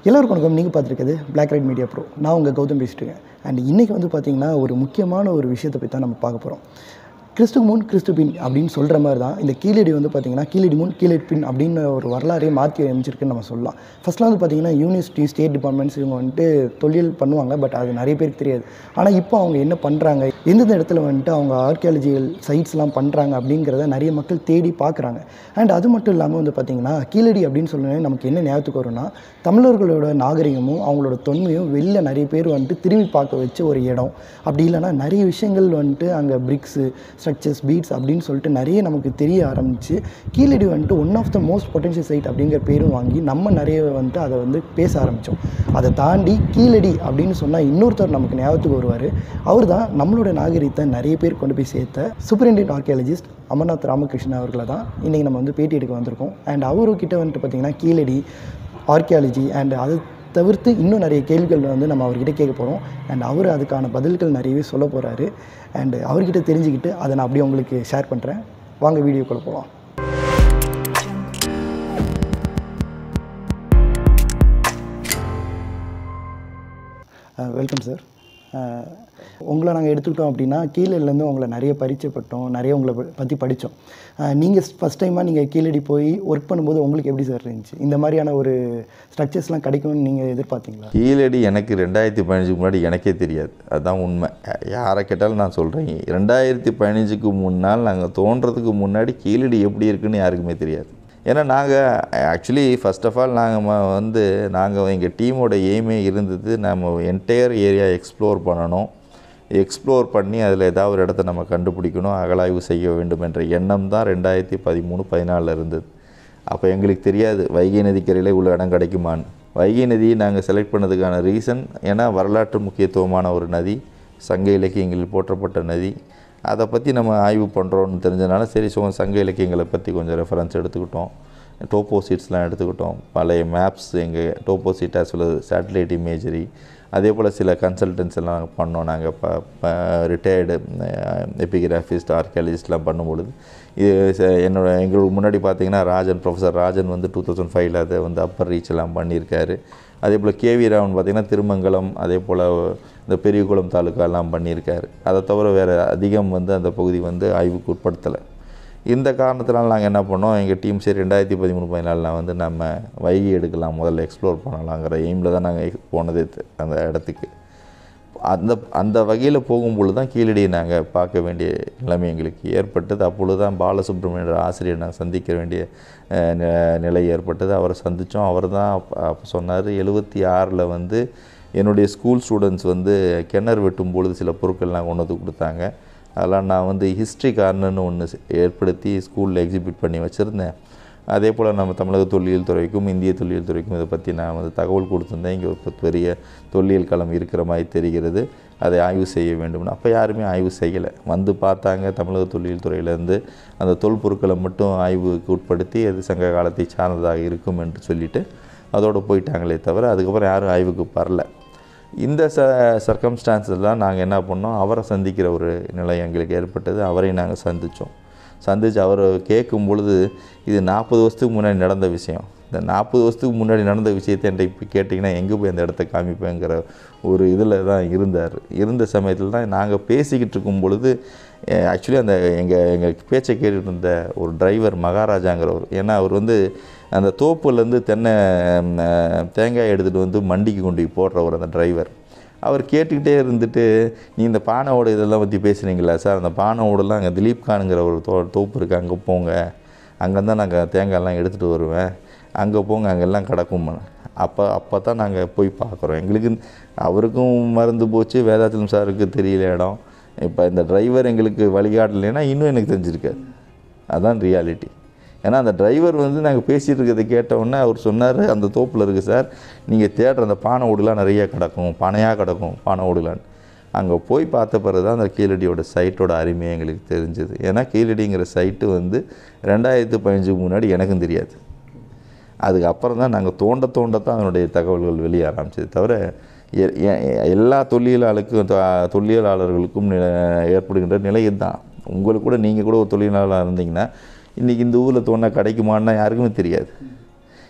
எல்லாருக்கும் வணக்கம் நீங்கள் பார்த்துருக்குது Black ரைட் மீடியா ப்ரோ நான் உங்கள் கௌதம் பேசிட்டு இருக்கேன் அண்ட் இன்றைக்கி வந்து பார்த்திங்கன்னா ஒரு முக்கியமான ஒரு விஷயத்தை பற்றி தான் நம்ம பார்க்க போகிறோம் கிறிஸ்து முன் கிறிஸ்து பின் அப்படின்னு சொல்கிற மாதிரி தான் இந்த கீழடி வந்து பார்த்திங்கன்னா கீழடி முன் கீழடி பின் அப்படின்னு ஒரு வரலாறே மாற்றி அமைச்சிருக்குன்னு நம்ம சொல்லலாம் ஃபஸ்ட்லாம் வந்து பார்த்திங்கன்னா யூனிவர்சிட்டி ஸ்டேட் டிபார்ட்மெண்ட்ஸ் இவங்க வந்துட்டு தொழில் பண்ணுவாங்க பட் அது நிறைய பேருக்கு தெரியாது ஆனால் இப்போ அவங்க என்ன பண்ணுறாங்க எந்தெந்த இடத்துல வந்துட்டு அவங்க ஆர்கியாலஜிக்கல் சைட்ஸ்லாம் பண்ணுறாங்க அப்படிங்கிறத நிறைய மக்கள் தேடி பார்க்குறாங்க அண்ட் அது மட்டும் இல்லாமல் வந்து பார்த்திங்கன்னா கீழடி அப்படின்னு சொல்லணும் நமக்கு என்ன ஞாபகத்துக்கு வரும்னா தமிழர்களோட நாகரிகமும் அவங்களோட தொன்மையும் வெளில நிறைய பேர் வந்துட்டு திரும்பி பார்க்க வச்ச ஒரு இடம் அப்படி இல்லைன்னா நிறைய விஷயங்கள் வந்துட்டு அங்கே பிரிக்ஸு ஸ்ட்ரக்சர்ஸ் பீட்ஸ் அப்படின்னு சொல்லிட்டு நிறைய நமக்கு தெரிய ஆரம்பிச்சு கீழடி வந்துட்டு one of the most potential site அப்படிங்கிற பேரும் வாங்கி நம்ம நிறைய வந்துட்டு அதை வந்து பேச ஆரம்பித்தோம் அதை தாண்டி கீழடி அப்படின்னு சொன்னால் இன்னொருத்தர் நமக்கு ஞாபகத்துக்கு வருவார் அவர் தான் நம்மளோட நாகரிகத்தை நிறைய பேர் கொண்டு போய் சேர்த்த சூப்பரிண்டென்ட் ஆர்கியாலஜிஸ்ட் அமர்நாத் ராமகிருஷ்ணன் அவர்களை தான் இன்றைக்கி நம்ம வந்து பேட்டி எடுக்க வந்திருக்கோம் அண்ட் அவர்கிட்ட வந்துட்டு பார்த்திங்கன்னா கீழடி ஆர்கியாலஜி அண்ட் அது தவிர்த்து இன்னும் நிறைய கேள்விகள் வந்து நம்ம அவர்கிட்ட கேட்க போகிறோம் அண்ட் அவர் அதுக்கான பதில்கள் நிறையவே சொல்ல போகிறாரு அண்ட் அவர்கிட்ட தெரிஞ்சுக்கிட்டு அதை நான் அப்படியே உங்களுக்கு ஷேர் பண்ணுறேன் வாங்க வீடியோக்குள்ளே போகலாம் வெல்கம் சார் உங்களை நாங்கள் எடுத்துக்கிட்டோம் அப்படின்னா கீழேருந்து உங்களை நிறைய பரிச்சயப்பட்டோம் நிறைய உங்களை ப- பற்றி படித்தோம் நீங்கள் ஃபஸ்ட் டைமாக நீங்கள் கீழடி போய் ஒர்க் பண்ணும்போது உங்களுக்கு எப்படி சார் இருந்துச்சு இந்த மாதிரியான ஒரு ஸ்ட்ரக்சர்ஸ்லாம் கிடைக்கும்னு நீங்கள் எதிர்பார்த்தீங்களா கீழடி எனக்கு ரெண்டாயிரத்தி பதினஞ்சுக்கு முன்னாடி எனக்கே தெரியாது அதுதான் உண்மை யா- யாரை கேட்டாலும் நான் சொல்கிறேன் ரெண்டாயிரத்தி பதினஞ்சுக்கு முன்னால் நாங்கள் தோன்றதுக்கு முன்னாடி கீழடி எப்படி இருக்குன்னு யாருக்குமே தெரியாது ஏன்னா நாங்கள் ஆக்சுவலி ஃபர்ஸ்ட் ஆஃப் ஆல் நாங்கள் வந்து நாங்கள் எங்கள் டீமோட எய்மே இருந்தது நம்ம என்டையர் ஏரியா எக்ஸ்ப்ளோர் பண்ணணும் எக்ஸ்ப்ளோர் பண்ணி அதில் ஏதாவது ஒரு இடத்த நம்ம கண்டுபிடிக்கணும் அகலாய்வு செய்ய வேண்டும் என்ற எண்ணம் தான் ரெண்டாயிரத்தி பதிமூணு பதினாலில் இருந்தது அப்போ எங்களுக்கு தெரியாது வைகை நதிக்கரையில் உள்ள இடம் கிடைக்குமான்னு வைகை நதியை நாங்கள் செலக்ட் பண்ணதுக்கான ரீசன் ஏன்னா வரலாற்று முக்கியத்துவமான ஒரு நதி சங்க இலக்கியங்களில் போற்றப்பட்ட நதி அதை பற்றி நம்ம ஆய்வு பண்ணுறோன்னு தெரிஞ்சனால சரி ஸோ சங்க இலக்கியங்களை பற்றி கொஞ்சம் ரெஃபரன்ஸ் எடுத்துக்கிட்டோம் டோப்போசிட்ஸ்லாம் எடுத்துக்கிட்டோம் பழைய மேப்ஸ் எங்கள் toposheet as well satellite imagery அதே போல் சில கன்சல்டன்ஸ் எல்லாம் பண்ணோம் நாங்கள் இப்போ ரிட்டையர்டு எபிகிராஃபிஸ்ட் ஆர்கியாலஜிஸ்ட்லாம் பண்ணும்பொழுது இது ச- என்னோட எங்களுக்கு முன்னாடி பார்த்தீங்கன்னா ராஜன் ப்ரொஃபஸர் ராஜன் வந்து டூ தௌசண்ட் ஃபைவ்ல அதை வந்து அப்பர் ரீச் எல்லாம் பண்ணியிருக்காரு அதே போல் கேவி ராவன் பார்த்தீங்கன்னா திருமங்கலம் அதே போல் இந்த பெரியகுளம் தாலுக்காலாம் பண்ணியிருக்காரு அதை தவிர வேறு அதிகம் வந்து அந்த பகுதி வந்து ஆய்வுக்கு உட்படுத்தலை இந்த காரணத்தினால நாங்கள் என்ன பண்ணோம் எங்கள் டீம் சரி ரெண்டாயிரத்தி பதிமூணு பதினாலில் வந்து நம்ம வைகை எடுக்கலாம் முதல்ல எக்ஸ்ப்ளோர் பண்ணலாங்கிற எய்மில் தான் நாங்கள் போனதே த- அந்த இடத்துக்கு அந்த அந்த வகையில் போகும்பொழுது தான் கீழடியை நாங்கள் பார்க்க வேண்டிய நிலைமை எங்களுக்கு ஏற்பட்டது அப்பொழுது தான் பாலசுப்ரமணியர் ஆசிரியர் நாங்கள் சந்திக்க வேண்டிய அஹ், நி- நிலை ஏற்பட்டது அவரை சந்தித்தோம் அவர் தான் அப்போ சொன்னார் எழுபத்தி ஆறில் வந்து என்னுடைய ஸ்கூல் ஸ்டூடெண்ட்ஸ் வந்து கிணறு வெட்டும் பொழுது சில பொருட்கள்லாம் கொண்டு வந்து கொடுத்தாங்க அதெல்லாம் நான் வந்து ஹிஸ்ட்ரி கார்னர்னு ஒன்று ஏற்படுத்தி ஸ்கூலில் எக்ஸிபிட் பண்ணி வச்சுருந்தேன் அதே போல் நம்ம தமிழக தொல்லியல் துறைக்கும் இந்திய தொல்லியல் துறைக்கும் இதை பற்றி நான் வந்து தகவல் கொடுத்துருந்தேன் இங்கே ஒரு பெரிய தொல்லியல் களம் இருக்கிற மாதிரி தெரிகிறது அதை ஆய்வு செய்ய வேண்டும்னு அப்போ யாருமே ஆய்வு செய்யலை வந்து பார்த்தாங்க தமிழக தொல்லியல் துறையிலேருந்து அந்த தொல்பொருட்களை மட்டும் ஆய்வுக்கு உட்படுத்தி அது சங்க காலத்தை சார்ந்ததாக இருக்கும் என்று சொல்லிட்டு அதோடு போயிட்டாங்களே தவிர அதுக்கப்புறம் யாரும் ஆய்வுக்கு வரல இந்த ச சர்க்கம்ஸ்டான்ஸில் நாங்கள் என்ன பண்ணோம் அவரை சந்திக்கிற ஒரு நிலை எங்களுக்கு ஏற்பட்டது அவரை நாங்கள் சந்தித்தோம் சந்தித்து அவர் கேட்கும் பொழுது இது நாற்பது வருஷத்துக்கு முன்னாடி நடந்த விஷயம் இந்த நாற்பது வருஷத்துக்கு முன்னாடி நடந்த விஷயத்தை என்கிட்ட இப்போ கேட்டிங்கன்னா எங்கே போய் அந்த இடத்த காமிப்பேங்கிற ஒரு இதில் தான் இருந்தார் இருந்த சமயத்தில் தான் நாங்கள் பேசிக்கிட்டு இருக்கும் பொழுது ஆக்சுவலி அந்த எங்கள் எங்கள் பேச்சை கேட்டுட்டு இருந்த ஒரு டிரைவர் மகாராஜாங்கிறவர் ஏன்னா அவர் வந்து அந்த தோப்புலேருந்து தென்னை ம், அஹ், தேங்காய் எடுத்துகிட்டு வந்து மண்டிக்கு கொண்டு போய் போடுறவர் அந்த டிரைவர் அவர் கேட்டுக்கிட்டே இருந்துட்டு நீ இந்த பானையோட இதெல்லாம் பற்றி பேசுகிறீங்களா சார் அந்த பானையோடலாம் அங்கே திலீப் கானுங்கிற ஒரு தோ தோப்பு இருக்குது அங்கே போங்க அங்கே தான் நாங்கள் தேங்காய்லாம் எடுத்துகிட்டு வருவேன் அங்கே போங்க அங்கெல்லாம் கிடக்கும் அப்போ அப்போ தான் நாங்கள் போய் பார்க்குறோம் எங்களுக்கு அவருக்கும் மறந்து போச்சு வேதாச்சலம் சாருக்கு தெரியல இடம் இப்போ இந்த டிரைவர் எங்களுக்கு வழிகாட்டலைன்னா இன்னும் எனக்கு தெரிஞ்சிருக்காது அதான் ரியாலிட்டி ஏன்னா அந்த டிரைவர் வந்து நாங்கள் பேசிகிட்டு இருக்கிறத கேட்டவுடனே அவர் சொன்னார் அந்த தோப்பில் இருக்குது சார் நீங்கள் தேடுற அந்த பானை ஓடுலாம் நிறைய கிடக்கும் பானையாக கிடக்கும் பானை ஓடுலான்னு அங்கே போய் பார்த்த பிறகு தான் அந்த கீழடியோட சைட்டோட அருமை எங்களுக்கு தெரிஞ்சது ஏன்னா கீழடிங்கிற சைட்டு வந்து ரெண்டாயிரத்து பதினஞ்சுக்கு முன்னாடி எனக்கும் தெரியாது அதுக்கப்புறம் தான் நாங்கள் தோண்ட தோண்ட தான் அதனுடைய தகவல்கள் வெளியே ஆரம்பிச்சது தவிர எ- எ- எல்லா தொல்லியலாளுக்கும் தொ- தொல்லியலாளர்களுக்கும் நி- ஏற்படுகின்ற நிலை இதுதான் உங்களுக்கு கூட நீங்கள் கூட ஒரு தொழிலாளராக இருந்தீங்கன்னா இன்றைக்கி இந்த ஊரில் தோண கிடைக்குமான்னா யாருக்குமே தெரியாது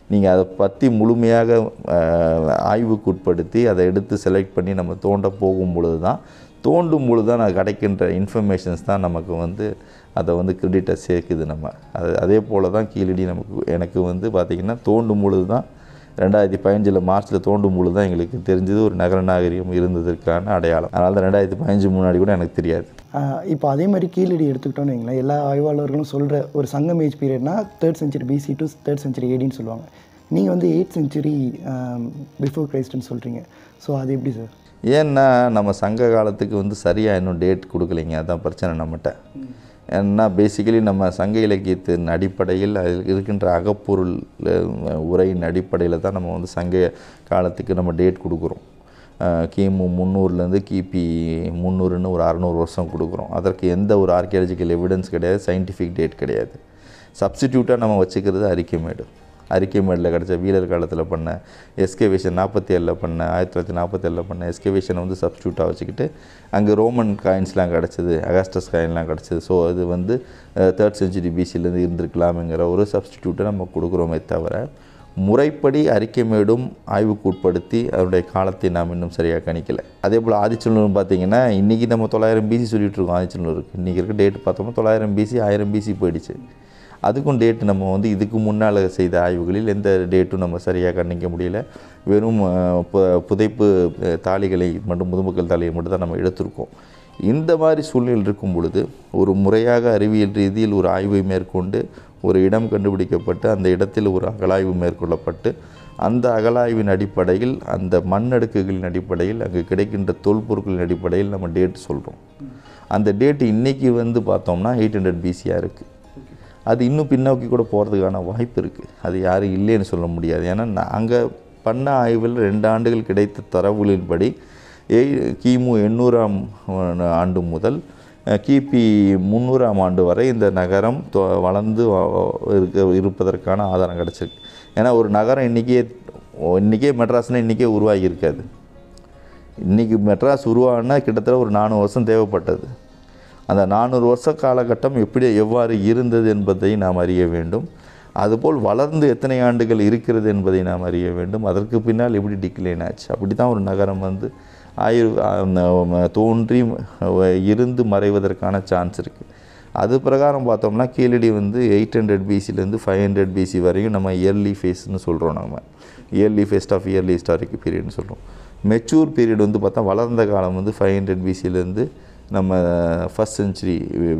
நீங்கள் அதை பற்றி முழுமையாக அஹ், ஆய்வுக்கு உட்படுத்தி அதை எடுத்து செலக்ட் பண்ணி நம்ம தோண்ட போகும் பொழுது தான் தோண்டும் பொழுது தான் அது கிடைக்கின்ற இன்ஃபர்மேஷன்ஸ் தான் நமக்கு வந்து அதை வந்து கிரெடிட்டை சேர்க்குது நம்ம அது அதே போல் தான் கீழடி நமக்கு எனக்கு வந்து பார்த்திங்கன்னா தோண்டும் பொழுது தான் ரெண்டாயிரத்தி பதினஞ்சில் மார்ச்சில் தோண்டும் பொழுது தான் எங்களுக்கு தெரிஞ்சது ஒரு நகர நாகரிகம் இருந்ததற்கான அடையாளம் அதனால தான் ரெண்டாயிரத்தி பதினஞ்சு முன்னாடி கூட எனக்கு தெரியாது ஆஹ் இப்போ அதே மாதிரி கீழடி எடுத்துக்கிட்டோம்னு வைங்களேன் எல்லா ஆய்வாளர்களும் சொல்கிற ஒரு சங்கம் ஏஜ் பீரியட்னா third century BC to third century ஏடின்னு சொல்லுவாங்க நீங்கள் வந்து எயிட் செஞ்சுரி பிஃபோர் கிரைஸ்ட்னு சொல்கிறீங்க ஸோ அது எப்படி சார் ஏன்னா நம்ம சங்க காலத்துக்கு வந்து சரியாக இன்னும் டேட் கொடுக்கலைங்க அதான் பிரச்சனை நம்மகிட்ட ஏன்னா பேசிக்கலி நம்ம சங்க இலக்கியத்தின் அடிப்படையில் அதில் இருக்கின்ற அகப்பொருள் அஹ், உரையின் அடிப்படையில் தான் நம்ம வந்து சங்க காலத்துக்கு நம்ம டேட் கொடுக்குறோம் அஹ், கிமு முந்நூறுலேருந்து கிபி முந்நூறுன்னு ஒரு அறநூறு வருஷம் கொடுக்குறோம் அதற்கு எந்த ஒரு ஆர்கியாலஜிக்கல் எவிடன்ஸ் கிடையாது சயின்டிஃபிக் டேட் கிடையாது சப்ஸ்டிடியூட்டாக நம்ம வச்சுக்கிறது அரிக்கைமேடு அரிக்கைமேடில் கிடச்ச வீரர் காலத்தில் பண்ண எஸ்கேவேஷன் நாற்பத்தி ஏழில் பண்ண ஆயிரத்தி தொள்ளாயிரத்தி நாற்பத்தேழில் பண்ண எஸ்கேவேஷனை வந்து சப்ஸ்டியூட்டாக வச்சுக்கிட்டு அங்கே ரோமன் காயின்ஸ்லாம் கிடச்சிது அகாஸ்டஸ் காயின்லாம் கிடச்சிது ஸோ அது வந்து தேர்ட் செஞ்சுரி பிசிலேருந்து இருந்திருக்கலாம்ங்கிற ஒரு சப்ஸ்டிடியூட்டை நம்ம கொடுக்குறோமே தவிர முறைப்படி அறிக்கைமேடும் ஆய்வுக்கு உட்படுத்தி அதனுடைய காலத்தை நாம் இன்னும் சரியாக கணிக்கல அதே போல் ஆதிச்சநல்லூர் பார்த்தீங்கன்னா இன்றைக்கி நம்ம தொள்ளாயிரம் பிசி சொல்லிட்டு இருக்கோம் ஆதிச்சநல்லூருக்கு இன்றைக்கி இருக்க டேட் பார்த்தோம்னா தொள்ளாயிரம் பிசி ஆயிரம் பிசி போயிடுச்சு அதுக்கும் டேட் நம்ம வந்து இதுக்கு முன்னால் செய்த ஆய்வுகளில் எந்த டேட்டும் நம்ம சரியாக கணிக்க முடியல வெறும் அஹ், பு- புதைப்பு அஹ், தாளிகளை மட்டும் முதுமக்கள் தாளியை மட்டும் தான் நம்ம எடுத்திருக்கோம் இந்த மாதிரி சூழ்நிலை இருக்கும் பொழுது ஒரு முறையாக அறிவியல் ரீதியில் ஒரு ஆய்வை மேற்கொண்டு ஒரு இடம் கண்டுபிடிக்கப்பட்டு அந்த இடத்தில் ஒரு அகழாய்வு மேற்கொள்ளப்பட்டு அந்த அகழாய்வின் அடிப்படையில் அந்த மண்ணடுக்குகளின் அடிப்படையில் அங்கு கிடைக்கின்ற தொல்பொருட்களின் அடிப்படையில் நம்ம டேட் சொல்கிறோம் அந்த டேட் இன்றைக்கி வந்து பார்த்தோம்னா எயிட் ஹண்ட்ரட் பிசியாக இருக்குது அது இன்னும் பின்னோக்கி கூட போகிறதுக்கான வாய்ப்பு இருக்குது அது யாரும் இல்லைன்னு சொல்ல முடியாது ஏன்னா நாங்கள் பண்ண ஆய்வில் ரெண்டு ஆண்டுகள் கிடைத்த தரவுகளின்படி ஏய் கிமு எண்ணூறாம் ஆண்டு முதல் அஹ், கிபி முந்நூறாம் ஆண்டு வரை இந்த நகரம் தொ- வளர்ந்து வ- இருக்க இருப்பதற்கான ஆதாரம் கிடச்சிருக்கு ஏன்னா ஒரு நகரம் இன்றைக்கே இன்றைக்கே மெட்ராஸ்னால் இன்றைக்கே உருவாகி இருக்காது இன்றைக்கி மெட்ராஸ் உருவானா கிட்டத்தட்ட ஒரு நானூறு வருஷம் தேவைப்பட்டது அந்த நானூறு வருஷ காலகட்டம் எப்படி எவ்வாறு இருந்தது என்பதை நாம் அறிய வேண்டும் அதுபோல் வளர்ந்து எத்தனை ஆண்டுகள் இருக்கிறது என்பதை நாம் அறிய வேண்டும் அதற்கு பின்னால் எப்படி டிக்ளைன் ஆச்சு அப்படி தான் ஒரு நகரம் வந்து ஆயிரு ஆ, தோன்றி அஹ், இருந்து மறைவதற்கான சான்ஸ் இருக்குது அது பிரகாரம் பார்த்தோம்னா கீழடி வந்து எயிட் ஹண்ட்ரட் பிசிலேருந்து ஃபைவ் ஹண்ட்ரட் பிசி வரையும் நம்ம இயர்லி ஃபேஸ்னு சொல்கிறோம் நம்ம early phase of early historic பீரியட்னு சொல்கிறோம் மெச்சூர் பீரியட் வந்து பார்த்தா வளர்ந்த காலம் வந்து ஃபைவ் ஹண்ட்ரட் பிசிலேருந்து நம்ம ஃபஸ்ட் செஞ்சுரி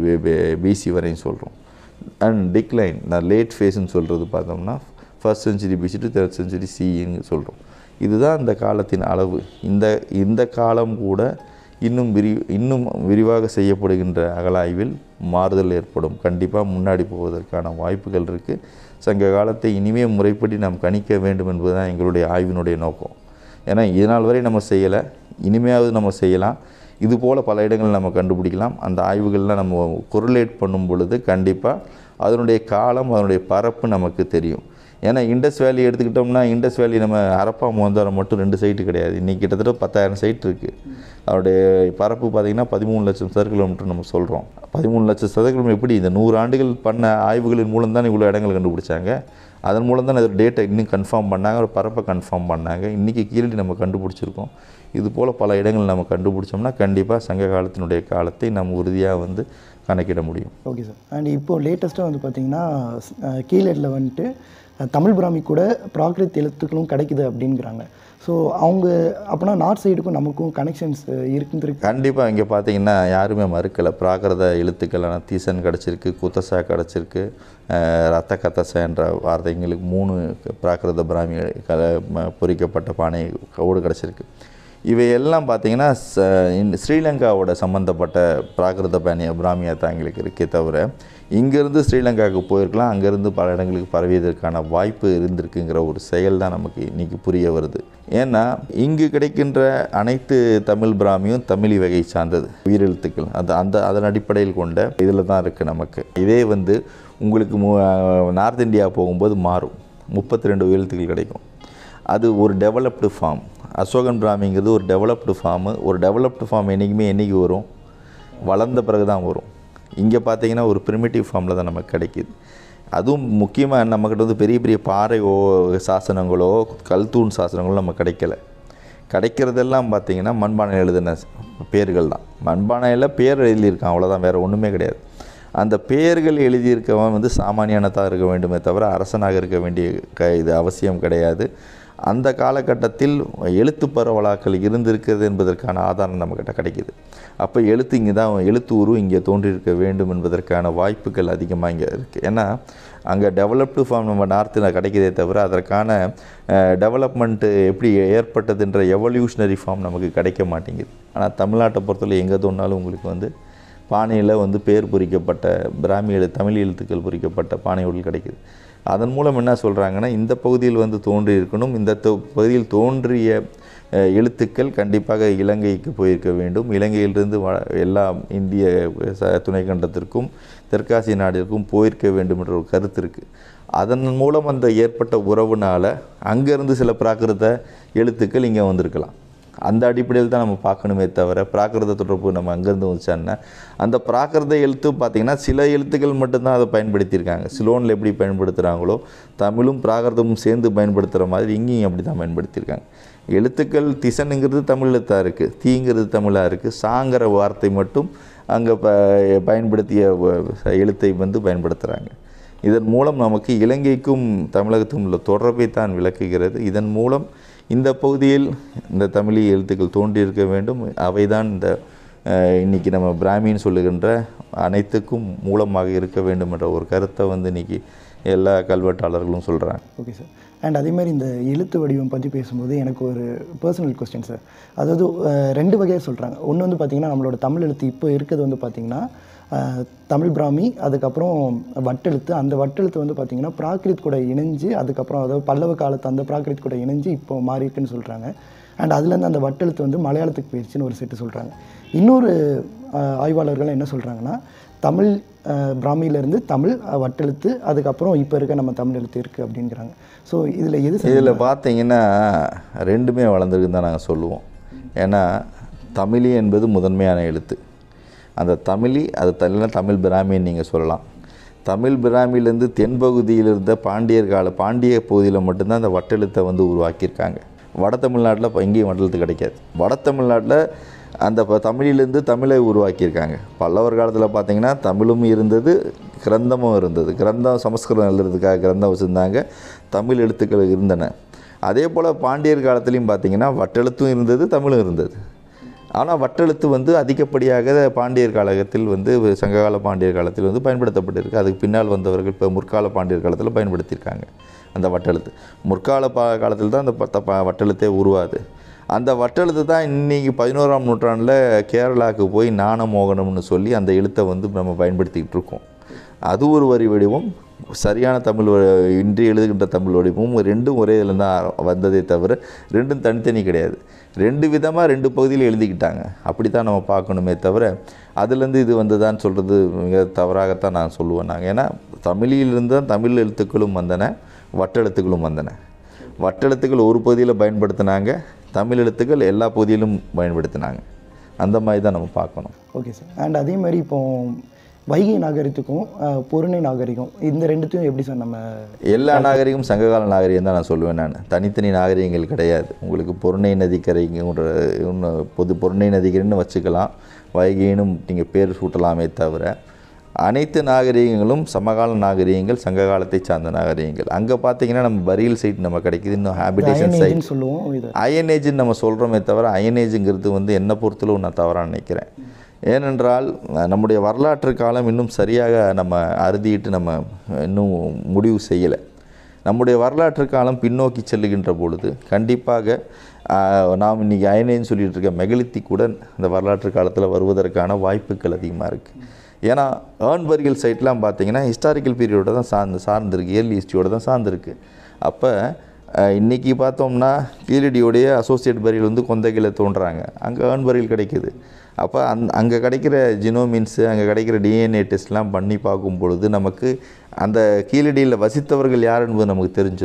பிசி வரையும் சொல்கிறோம் அண்ட் டிக்ளைன் நான் லேட் ஃபேஸ்ன்னு சொல்கிறது பார்த்தோம்னா first century BC to third century சின்னு சொல்கிறோம் இதுதான் இந்த காலத்தின் அளவு இந்த இந்த காலம் கூட இன்னும் விரி இன்னும் விரிவாக செய்யப்படுகின்ற அகழாய்வில் மாறுதல் ஏற்படும் கண்டிப்பாக முன்னாடி போவதற்கான வாய்ப்புகள் இருக்குது சங்க காலத்தை இனிமே முறைப்படி நாம் கணிக்க வேண்டும் என்பதுதான் எங்களுடைய ஆய்வினுடைய நோக்கம் ஏன்னா இதனால் வரை நம்ம செய்யலை இனிமையாவது நம்ம செய்யலாம் இது போல் பல இடங்கள் நம்ம கண்டுபிடிக்கலாம் அந்த ஆய்வுகள்லாம் நம்ம கொரிலேட் பண்ணும் பொழுது கண்டிப்பாக அதனுடைய காலம் அதனுடைய பரப்பு நமக்கு தெரியும் ஏன்னா இண்டஸ் வேலி எடுத்துக்கிட்டோம்னா இண்டஸ் வேலி நம்ம அரப்பா மோந்தாரம் மட்டும் ரெண்டு சைட்டு கிடையாது இன்றைக்கி கிட்டத்தட்ட பத்தாயிரம் சைட் இருக்குது அதனுடைய பரப்பு பார்த்திங்கன்னா பதிமூணு லட்சம் சதுர கிலோமீட்டர் நம்ம சொல்கிறோம் பதிமூணு லட்சம் சதுர கிலோமீட்டர் எப்படி இந்த நூறு ஆண்டுகள் பண்ண ஆய்வுகளின் மூலம் தான் இவ்வளோ இடங்கள் கண்டுபிடிச்சாங்க அதன் மூலம் தான் அதோட டேட்டை இன்னும் கன்ஃபார்ம் பண்ணாங்க ஒரு பரப்பை கன்ஃபார்ம் பண்ணாங்க இன்றைக்கி கீழடி நம்ம கண்டுபிடிச்சிருக்கோம் இது போல் பல இடங்கள் நம்ம கண்டுபிடிச்சோம்னா கண்டிப்பாக சங்க காலத்தினுடைய காலத்தை நம்ம உறுதியாக வந்து கணக்கிட முடியும் ஓகே சார் அண்ட் இப்போ லேட்டஸ்ட்டாக வந்து பார்த்தீங்கன்னா கீழடியில் வந்துட்டு அஹ், தமிழ் பிராமி கூட ப்ராக்ரித் எழுத்துக்களும் கிடைக்குது அப்படிங்கிறாங்க ஸோ அவங்க அப்போனா நார்த் சைடுக்கும் நமக்கும் கனெக்ஷன்ஸ் இருக்குன்னு கண்டிப்பாக இங்கே பார்த்தீங்கன்னா யாருமே மறுக்கலை பிராகிருத எழுத்துக்களான தீசன் கிடச்சிருக்கு குத்தசா கிடச்சிருக்கு அஹ், ரத்த கத்தசா என்ற வார்த்தைங்களுக்கு மூணு பிராகிருத பிராமி கல ம- பொறிக்கப்பட்ட பானை ஓடு கிடச்சிருக்கு இவையெல்லாம் பார்த்தீங்கன்னா ச இந்த ஸ்ரீலங்காவோட சம்மந்தப்பட்ட பிராகிருத பாணிய பிராமியா தான் எங்களுக்கு இருக்கே தவிர இங்கேருந்து ஸ்ரீலங்காவுக்கு போயிருக்கலாம் அங்கேருந்து பல இடங்களுக்கு பரவியதற்கான வாய்ப்பு இருந்திருக்குங்கிற ஒரு செயல் தான் நமக்கு இன்றைக்கி புரிய வருது ஏன்னா இங்கு கிடைக்கின்ற அனைத்து தமிழ் பிராமியும் தமிழ் வகை சார்ந்தது உயிரெழுத்துக்கள் அது அந்த அதன் அடிப்படையில் கொண்ட இதில் தான் இருக்குது நமக்கு இதே வந்து உங்களுக்கு மு நார்த் இந்தியா போகும்போது மாறும் முப்பத்தி ரெண்டு உயிரெழுத்துக்கள் கிடைக்கும் அது ஒரு டெவலப்டு ஃபார்ம் அசோகன் பிராமிங்கிறது ஒரு டெவலப்டு ஃபார்மு ஒரு டெவலப்டு ஃபார்ம் என்றைக்குமே என்றைக்கு வரும் வளர்ந்த பிறகு தான் வரும் இங்கே பார்த்தீங்கன்னா ஒரு ப்ரிமிட்டிவ் ஃபார்மில் தான் நமக்கு கிடைக்கிது அதுவும் முக்கியமாக நம்மக்கிட்ட வந்து பெரிய பெரிய பாறை ஓ சாசனங்களோ கல்தூண் சாசனங்களோ நம்ம கிடைக்கல கிடைக்கிறதெல்லாம் பார்த்தீங்கன்னா மண்பானை எழுதின பேர்கள் தான் மண்பானையில் பேர் எழுதியிருக்கான் அவ்வளோதான் வேறு ஒன்றுமே கிடையாது அந்த பெயர்கள் எழுதியிருக்கவன் வந்து சாமானியானதாக இருக்க வேண்டுமே தவிர அரசனாக இருக்க வேண்டிய க இது அவசியம் கிடையாது அந்த காலகட்டத்தில் எழுத்து பரவலாக்கள் இருந்திருக்கிறது என்பதற்கான ஆதாரம் நம்மக்கிட்ட கிடைக்குது அப்போ எழுத்து இங்கே தான் எழுத்து உரு இங்கே தோன்றியிருக்க வேண்டும் என்பதற்கான வாய்ப்புகள் அதிகமாக இங்கே இருக்குது ஏன்னா அங்கே டெவலப்டு ஃபார்ம் நம்ம நார்த்தில் கிடைக்குதே தவிர அதற்கான டெவலப்மெண்ட்டு எப்படி ஏற்பட்டதுன்ற எவல்யூஷனரி ஃபார்ம் நமக்கு கிடைக்க மாட்டேங்குது ஆனால் தமிழ்நாட்டை பொறுத்தவரை எங்கே தோணாலும் உங்களுக்கு வந்து பானையில் வந்து பேர் பொறிக்கப்பட்ட பிராமி எழு தமிழ் எழுத்துக்கள் பொறிக்கப்பட்ட பானைகள் கிடைக்குது அதன் மூலம் என்ன சொல்கிறாங்கன்னா இந்த பகுதியில் வந்து தோன்றி இருக்கணும் இந்த தொ- பகுதியில் தோன்றிய அஹ், எழுத்துக்கள் கண்டிப்பாக இலங்கைக்கு போயிருக்க வேண்டும் இலங்கையிலிருந்து வ எல்லா இந்திய ச துணைக்கண்டத்திற்கும் தெற்காசிய நாடுகளுக்கும் போயிருக்க வேண்டும் என்ற ஒரு கருத்து இருக்குது அதன் மூலம் அந்த ஏற்பட்ட உறவுனால் அங்கேருந்து சில பிராகிருத எழுத்துக்கள் இங்கே வந்திருக்கலாம் அந்த அடிப்படையில் தான் நம்ம பார்க்கணுமே தவிர பிராகிருத தொடர்பு நம்ம அங்கேருந்து வந்துச்சான்னா அந்த பிராகிருத எழுத்து பார்த்திங்கன்னா சில எழுத்துக்கள் மட்டும்தான் அதை பயன்படுத்தியிருக்காங்க சிலோனில் எப்படி பயன்படுத்துகிறாங்களோ தமிழும் பிராகிருதமும் சேர்ந்து பயன்படுத்துகிற மாதிரி இங்கேயும் அப்படி தான் பயன்படுத்தியிருக்காங்க எழுத்துக்கள் திசனுங்கிறது தமிழ் எழுத்தாக இருக்குது தீங்கிறது தமிழாக இருக்குது சாங்கிற வார்த்தை மட்டும் அங்கே ப பயன்படுத்திய வ- எழுத்தை வந்து பயன்படுத்துகிறாங்க இதன் மூலம் நமக்கு இலங்கைக்கும் தமிழகத்துக்கும் உள்ள தொடர்பை தான் விளக்குகிறது இதன் மூலம் இந்த பகுதியில் இந்த தமிழி எழுத்துக்கள் தோன்றியிருக்க வேண்டும் அவைதான் இந்த அஹ், இன்னைக்கு நம்ம பிராமின்னு சொல்லுகின்ற அனைத்துக்கும் மூலமாக இருக்க வேண்டும் என்ற ஒரு கருத்தை வந்து இன்னைக்கு எல்லா கல்வெட்டாளர்களும் சொல்கிறாங்க ஓகே சார் அண்ட் அதேமாதிரி இந்த எழுத்து வடிவம் பற்றி பேசும்போது எனக்கு ஒரு பர்சனல் கொஸ்டின் சார் அதாவது அஹ், ரெண்டு வகையாக சொல்கிறாங்க ஒன்று வந்து பார்த்திங்கன்னா நம்மளோட தமிழ் எழுத்து இப்போ இருக்கிறது வந்து பார்த்திங்கன்னா அஹ், தமிழ் பிராமி அதுக்கப்புறம் வட்டெழுத்து அந்த வட்டெழுத்து வந்து பார்த்திங்கன்னா பிராகிருத் கூட இணைஞ்சு அதுக்கப்புறம் அதாவது பல்லவ காலத்து அந்த பிராகிருத் கூட இணைஞ்சு இப்போ மாறி இருக்குன்னு சொல்கிறாங்க அண்ட் அதுலேருந்து அந்த வட்டெழுத்து வந்து மலையாளத்துக்கு போயிடுச்சுன்னு ஒரு செட்டு சொல்கிறாங்க இன்னொரு அஹ், ஆய்வாளர்கள் என்ன சொல்கிறாங்கன்னா தமிழ் அஹ், பிராமியிலேருந்து தமிழ் அஹ், வட்டெழுத்து அதுக்கப்புறம் இப்போ இருக்க நம்ம தமிழ் எழுத்து இருக்குது அப்படிங்கிறாங்க ஸோ இதில் எது சரி? இதில் பார்த்தீங்கன்னா ரெண்டுமே வளர்ந்துருக்குன்னு தான் நாங்கள் சொல்லுவோம் ஏன்னா தமிழி என்பது முதன்மையான எழுத்து அந்த தமிழி அது தனியாக தமிழ் பிராமின்னு நீங்கள் சொல்லலாம் தமிழ் பிராமியிலேருந்து தென்பகுதியில் இருந்த பாண்டியர் கால பாண்டிய பகுதியில் மட்டும்தான் அந்த வட்டெழுத்தை வந்து உருவாக்கியிருக்காங்க வட தமிழ்நாட்டில் இப்போ எங்கேயும் வட்டெழுத்து கிடைக்காது வட தமிழ்நாட்டில் அந்த ப- தமிழிலேருந்து தமிழை உருவாக்கியிருக்காங்க பல்லவர் காலத்தில் பார்த்தீங்கன்னா தமிழும் இருந்தது கிரந்தமும் இருந்தது கிரந்தம் சமஸ்கிருதம் எழுதுறதுக்காக கிரந்தம் வச்சுருந்தாங்க தமிழ் எழுத்துக்கள் இருந்தன அதே போல் பாண்டியர் காலத்துலேயும் பார்த்தீங்கன்னா வட்டெழுத்தும் இருந்தது தமிழும் இருந்தது ஆனால் வட்டெழுத்து வந்து அதிகப்படியாக பாண்டியர் காலகத்தில் வந்து சங்ககால பாண்டியர் காலத்தில் வந்து பயன்படுத்தப்பட்டிருக்கு அதுக்கு பின்னால் வந்தவர்கள் இப்போ முற்கால பாண்டியர் காலத்தில் பயன்படுத்தியிருக்காங்க அந்த வட்டெழுத்து முற்கால பா காலத்தில் தான் அந்த பத்த ப- வட்டெழுத்தே உருவாது அந்த வட்டெழுத்து தான் இன்னைக்கு பதினோராம் நூற்றாண்டில் கேரளாவுக்கு போய் ஞானமோகனம்னு சொல்லி அந்த எழுத்தை வந்து நம்ம பயன்படுத்திக்கிட்டு இருக்கோம் அது ஒரு வரி வடிவம் சரியான தமிழ் வ- இன்று எழுதுகின்ற தமிழ் வடிவமும் ரெண்டும் ஒரே இதில் தான் வந்ததே தவிர ரெண்டும் தனித்தனி கிடையாது ரெண்டு விதமாக ரெண்டு பகுதியில் எழுதிக்கிட்டாங்க அப்படி தான் நம்ம பார்க்கணுமே தவிர அதுலேருந்து இது வந்ததான்னு சொல்கிறது மிக தவறாகத்தான் நான் சொல்லுவேன் நாங்கள் ஏன்னா தமிழிலிருந்து தான் தமிழ் எழுத்துக்களும் வந்தன வட்டெழுத்துக்களும் வந்தன வட்டெழுத்துக்கள் ஒரு பகுதியில் பயன்படுத்தினாங்க தமிழ் எழுத்துக்கள் எல்லா பகுதியிலும் பயன்படுத்தினாங்க அந்த மாதிரி தான் நம்ம பார்க்கணும் ஓகே சார் அண்ட் அதே மாதிரி இப்போ வைகை நாகரிகத்துக்கும் அஹ், பொருணை நாகரிகம் இந்த ரெண்டுத்தையும் எப்படி சார் நம்ம எல்லா நாகரிகம் சங்ககால நாகரிகம் தான் நான் சொல்லுவேன் நான் தனித்தனி நாகரிகங்கள் கிடையாது உங்களுக்கு பொருணை நதிக்கரைங்கிற இன்னும் பொது பொருணை நதிக்கரைன்னு வச்சுக்கலாம் வைகையினும் நீங்கள் பேர் சூட்டலாமே தவிர அனைத்து நாகரிகங்களும் சமகால நாகரிகங்கள் சங்க காலத்தை சார்ந்த நாகரிகங்கள் அங்கே பார்த்தீங்கன்னா நம்ம பரியல் சைட் நம்ம கிடைக்குது இன்னும் ஹேபிடேஷன் சைட் அயனேஜ்னு சொல்லுவோம் இது அயனேஜ்னு நம்ம சொல்கிறோமே தவிர அயனேஜுங்கிறது வந்து என்ன பொறுத்தளவு நான் தவறாக நினைக்கிறேன் ஏனென்றால் அஹ், நம்முடைய வரலாற்று காலம் இன்னும் சரியாக நம்ம அறுதிட்டு நம்ம இன்னும் முடிவு செய்யலை நம்முடைய வரலாற்று காலம் பின்னோக்கி செல்லுகின்ற பொழுது கண்டிப்பாக ஆஹ், நாம் இன்றைக்கி அயனேன்னு சொல்லிட்டு இருக்க மெகலித்தி கூட இந்த வரலாற்று காலத்தில் வருவதற்கான வாய்ப்புகள் அதிகமாக இருக்குது ஏன்னா ஏர்ன்பர்கில் சைட்லாம் பார்த்தீங்கன்னா ஹிஸ்டாரிக்கல் பீரியடோட தான் சார்ந்து சார்ந்திருக்கு இயர்லி ஹிஸ்ட்ரியோட தான் சார்ந்திருக்கு அப்போ இன்றைக்கி பார்த்தோம்னா கீழடியோடைய அசோசியேட் பரியல் வந்து கொந்தகையில் தோன்றுறாங்க அங்கே ஏர்ன்பரில் கிடைக்குது அப்போ அந் அங்கே கிடைக்கிற ஜினோமின்ஸு அங்கே கிடைக்கிற டிஎன்ஏ டெஸ்ட்லாம் பண்ணி பார்க்கும் பொழுது நமக்கு அந்த கீழடியில் வசித்தவர்கள் யார் என்பது நமக்கு தெரிஞ்சிடும்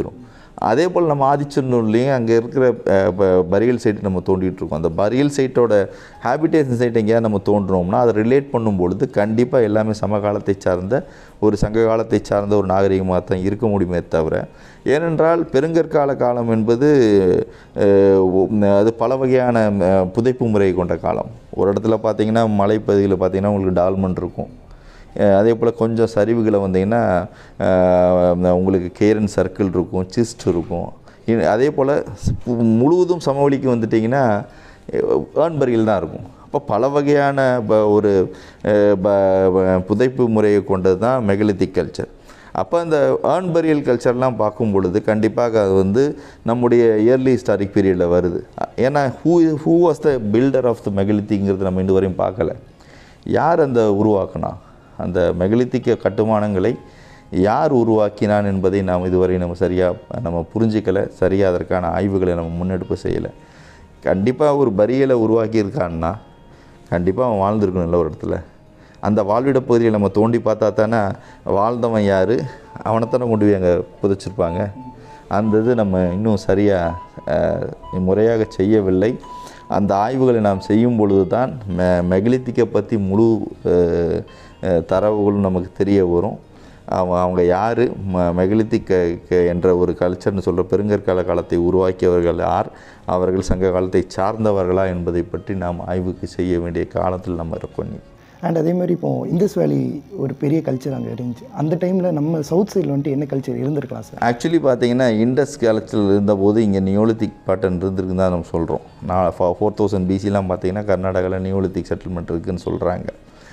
அதே போல் நம்ம ஆதிச்சநல்லூர்லேயும் அங்கே இருக்கிற பரியல் சைட் நம்ம தோண்டிகிட்டு இருக்கோம் அந்த பரியல் சைட்டோட ஹேபிடேஷன் சைட் எங்கேயாவது நம்ம தோன்றினோம்னா அதை ரிலேட் பண்ணும்பொழுது கண்டிப்பாக எல்லாமே சமகாலத்தை சார்ந்த ஒரு சங்க காலத்தை சார்ந்த ஒரு நாகரிகமாக தான் இருக்க முடியுமே தவிர ஏனென்றால் பெருங்கற்கால காலம் என்பது அஹ், ஒ- அது பல வகையான அஹ், புதைப்பு முறை கொண்ட காலம் ஒரு இடத்துல பார்த்தீங்கன்னா மலைப்பகுதியில் பார்த்தீங்கன்னா உங்களுக்கு டால்மன் இருக்கும் அஹ் அதே போல் கொஞ்சம் சரிவுகளை வந்தீங்கன்னா அஹ் உங்களுக்கு கேரன் சர்க்கிள் இருக்கும் சிஸ்ட் இருக்கும் இ- அதே போல் முழுவதும் சமவெளிக்கு வந்துட்டிங்கன்னா ஏர்ன்பரியில் தான் இருக்கும் அப்போ பல வகையான ப- ஒரு அஹ், ப- ப- புதைப்பு முறையை கொண்டது தான் மெகலித்திக் கல்ச்சர் அப்போ அந்த ஏர்ன்பரியல் கல்ச்சர்லாம் பார்க்கும் பொழுது கண்டிப்பாக அது வந்து நம்முடைய இயர்லி ஹிஸ்டாரிக் பீரியடில் வருது அ- ஏன்னா who who was the builder of the மெகலித்திங்கிறது நம்ம இன்ன வரையும் பார்க்கல யார் அந்த உருவாக்குனா அந்த மெகலித்திக்க கட்டுமானங்களை யார் உருவாக்கினான் என்பதை நாம் இதுவரை நம்ம சரியாக நம்ம புரிஞ்சிக்கலை சரியாக அதற்கான ஆய்வுகளை நம்ம முன்னெடுப்பு செய்யலை கண்டிப்பாக ஒரு பரியலை உருவாக்கியிருக்கான்னா கண்டிப்பாக அவன் வாழ்ந்திருக்கணும்ல ஒரு இடத்துல அந்த வாழ்விட பகுதியை நம்ம தோண்டி பார்த்தா தானே வாழ்ந்தவன் யார் அவனைத்தானே கொண்டு போய் அங்கே புதைச்சிருப்பாங்க அந்த இது நம்ம இன்னும் சரியாக முறையாக செய்யவில்லை அந்த ஆய்வுகளை நாம் செய்யும் பொழுது தான் மெ மெகலித்திக்கை பற்றி முழு அஹ், அஹ், தரவுகளும் நமக்கு தெரிய வரும் அவங்க அவங்க யார் ம மெகலித்திக்க க- என்ற ஒரு கல்ச்சர்னு சொல்கிற பெருங்கற்கால காலத்தை உருவாக்கியவர்கள் யார் அவர்கள் சங்க காலத்தை சார்ந்தவர்களா என்பதை பற்றி நாம் ஆய்வுக்கு செய்ய வேண்டிய காலத்தில் நம்ம இருக்கோம் அண்ட் அதே மாதிரி இப்போ இந்தஸ் வேலி ஒரு பெரிய கல்ச்சர் அங்கே இருந்துச்சு அந்த டைமில் நம்ம சவுத் சைடில் வந்துட்டு என்ன கல்ச்சர் இருந்திருக்கலாம் சார் ஆக்சுவலி பார்த்தீங்கன்னா இண்டஸ் காலத்தில் இருந்தபோது இங்கே நியோலித்திக் பேட்டர்ன் இருந்திருக்குன்னு தான் நம்ம சொல்கிறோம் நான் ஃபோர் தௌசண்ட் பிசிலாம் பார்த்தீங்கன்னா கர்நாடகாவில் நியோலித்திக் செட்டில்மெண்ட் இருக்குதுன்னு சொல்கிறாங்க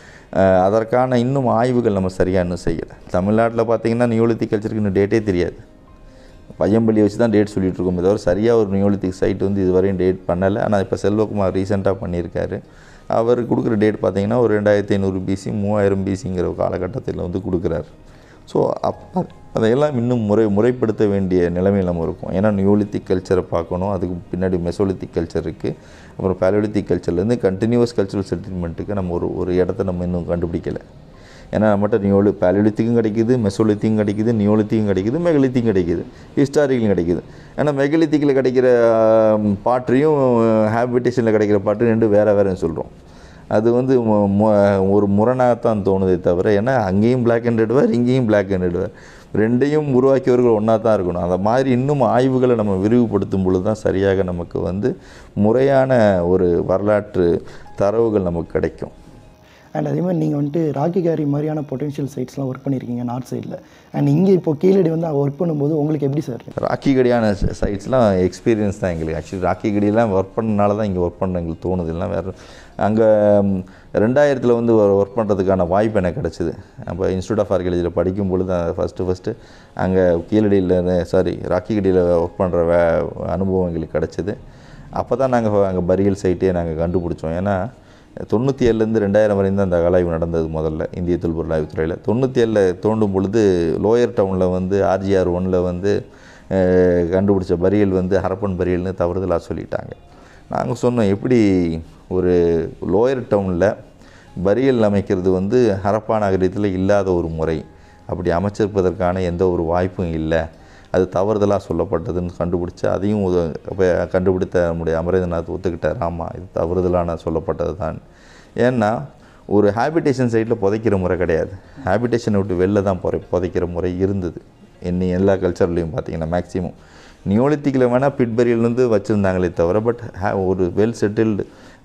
அதற்கான இன்னும் ஆய்வுகள் நம்ம சரியாக இன்னும் செய்யலை தமிழ்நாட்டில் பார்த்தீங்கன்னா நியோலித்திக் கல்ச்சருக்கு இன்னும் டேட்டே தெரியாது பையம்பள்ளி வச்சு தான் டேட் சொல்லிட்டு இருக்கோமே தவிர சரியாக ஒரு நியோலித்திக் சைட் வந்து இதுவரையும் டேட் பண்ணலை ஆனால் இப்போ செல்வகுமார் ரீசெண்டாக பண்ணியிருக்காரு அவர் கொடுக்குற டேட் பார்த்தீங்கன்னா ஒரு ரெண்டாயிரத்தி ஐநூறு பிசி மூவாயிரம் பிசிங்கிற ஒரு காலகட்டத்தில் வந்து கொடுக்குறாரு ஸோ அப்போ அதையெல்லாம் இன்னும் முறை முறைப்படுத்த வேண்டிய நிலைமையில் நம்ம இருக்கும் ஏன்னா நியோலித்திக் கல்ச்சரை பார்க்கணும் அதுக்கு பின்னாடி மெசோலித்திக் கல்ச்சர் இருக்குது அப்புறம் பேலோலித்திக் கல்ச்சர்லேருந்து கண்டினியூஸ் கல்ச்சரல் செட்டில்மெண்ட்டுக்கு நம்ம ஒரு ஒரு இடத்த நம்ம இன்னும் கண்டுபிடிக்கலை ஏன்னா நம்மகிட்ட நியோலி பேலோலித்திக்கும் கிடைக்குது மெசோலித்திக்கும் கிடைக்குது நியோலித்திக்கும் கிடைக்குது மெகலித்திக்கும் கிடைக்குது ஹிஸ்டாரிக்கும் கிடைக்குது ஏன்னா மெகலித்திக்கில் கிடைக்கிற ஆம், பாட்டையும் ஹேபிடேஷனில் கிடைக்கிற பாட்டு ரெண்டும் வேறு வேறுன்னு சொல்கிறோம் அது வந்து மு- மு- ஒரு முரணாகத்தான் தோணுதே தவிர ஏன்னா அங்கேயும் பிளாக் அண்ட் ரெட் வேர் இங்கேயும் பிளாக் அண்ட் ரெட் வேர் ரெண்டையும் உருவாக்கியவர்கள் ஒன்றா தான் இருக்கணும் அந்த மாதிரி இன்னும் ஆய்வுகளை நம்ம விரிவுபடுத்தும் பொழுது தான் சரியாக நமக்கு வந்து முறையான ஒரு வரலாற்று தரவுகள் நமக்கு கிடைக்கும் அண்ட் அதே மாதிரி நீங்கள் வந்துட்டு ராக்கி கேரி மாதிரியான பொட்டன்ஷியல் சைட்ஸ்லாம் ஒர்க் பண்ணியிருக்கீங்க நார்த் சைடில் அண்ட் இங்கே இப்போ கீழடி வந்து ஒர்க் பண்ணும்போது உங்களுக்கு எப்படி சார் ராக்கி கடியான சைட்ஸ்லாம் எக்ஸ்பீரியன்ஸ் தான் எங்களுக்கு ஆக்சுவலி ராக்கி கடியெல்லாம் ஒர்க் பண்ணனால தான் இங்கே ஒர்க் பண்ண எங்களுக்கு தோணுது இல்லை வேறு அங்கே ரெண்டாயிரத்தில் வந்து ஒர்க் பண்ணுறதுக்கான வாய்ப்பு எனக்கு கிடச்சிது அப்போ இன்ஸ்டியூட் ஆஃப் ஆர்கியாலஜியில் படிக்கும் பொழுது ஃபஸ்ட்டு ஃபஸ்ட்டு அங்கே கீழடியில் சாரி ராக்கி கடியில் ஒர்க் பண்ணுற வே அனுபவம் எங்களுக்கு கிடச்சிது அப்போ தான் நாங்கள் அங்கே பரியல் சைட்டே நாங்கள் கண்டுபிடிச்சோம் ஏன்னா தொண்ணூற்றி ஏழுலேருந்து ரெண்டாயிரம் வரையும் தான் அந்த அகலாய்வு நடந்தது முதல்ல இந்திய தொல்பொருள் ஆய்வுத்துறையில் தொண்ணூற்றி ஏழில் தோண்டும் பொழுது லோயர் டவுனில் வந்து ஆர்ஜிஆர் ஒனில் வந்து அஹ், கண்டுபிடிச்ச பரியல் வந்து ஹரப்பன் பரியல்னு தவறுதலாக சொல்லிட்டாங்க நாங்கள் சொன்னோம் எப்படி ஒரு லோயர் டவுனில் பரியல் அமைக்கிறது வந்து ஹரப்பா நகரத்தில் இல்லாத ஒரு முறை அப்படி அமைச்சிருப்பதற்கான எந்த ஒரு வாய்ப்பும் இல்லை அது தவறுதலாக சொல்லப்பட்டதுன்னு கண்டுபிடிச்சு அதையும் உத- அப்ப கண்டுபிடித்த நம்முடைய அமரேந்திரநாத் ஒத்துக்கிட்டார் ஆமாம் இது தவறுதலான சொல்லப்பட்டது தான் ஏன்னா ஒரு ஹேபிடேஷன் சைட்டில் புதைக்கிற முறை கிடையாது ஹேபிடேஷனை விட்டு வெளில தான் புதை புதைக்கிற முறை இருந்தது இன்னி எல்லா கல்ச்சர்லேயும் பார்த்தீங்கன்னா மேக்ஸிமம் நியோலித்திக்கில் வேணால் பிட்பரியல்லேருந்து வச்சுருந்தாங்களே தவிர பட் ஒரு வெல் செட்டில்டு